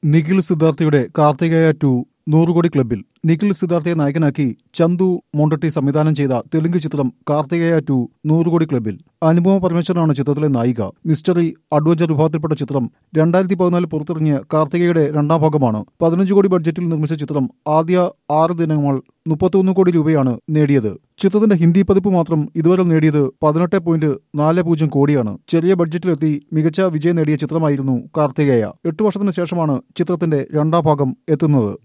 നിഖിൽ സിദ്ധാർത്ഥയുടെ കാർത്തികേയ ടു നൂറുകോടി ക്ലബിൽ നിഖിൽ സിദ്ധാർത്ഥയെ നായകനാക്കി ചന്തു മോണ്ടട്ടി സംവിധാനം ചെയ്ത തെലുങ്ക് ചിത്രം കാർത്തികേയ ടു നൂറുകോടി ക്ലബിൽ അനുപമ പരമേശ്വരനാണ് ചിത്രത്തിലെ നായിക മിസ്റ്ററി അഡ്വഞ്ചർ വിഭാഗത്തിൽപ്പെട്ട ചിത്രം രണ്ടായിരത്തി പതിനാലിൽ പുറത്തിറങ്ങിയ കാർത്തികയുടെ രണ്ടാം ഭാഗമാണ് പതിനഞ്ച് കോടി ബഡ്ജറ്റിൽ നിർമ്മിച്ച ചിത്രം ആദ്യ ആറ് ദിനങ്ങൾ മുപ്പത്തിയൊന്ന് കോടി രൂപയാണ് നേടിയത് ചിത്രത്തിന്റെ ഹിന്ദി പതിപ്പ് മാത്രം ഇതുവരെ നേടിയത് പതിനെട്ട് പോയിന്റ് നാല് പൂജ്യം കോടിയാണ് ചെറിയ ബഡ്ജറ്റിലെത്തി മികച്ച വിജയം നേടിയ ചിത്രമായിരുന്നു കാർത്തികേയ എട്ടു വർഷത്തിന് ശേഷമാണ് ചിത്രത്തിന്റെ രണ്ടാം ഭാഗം എത്തുന്നത്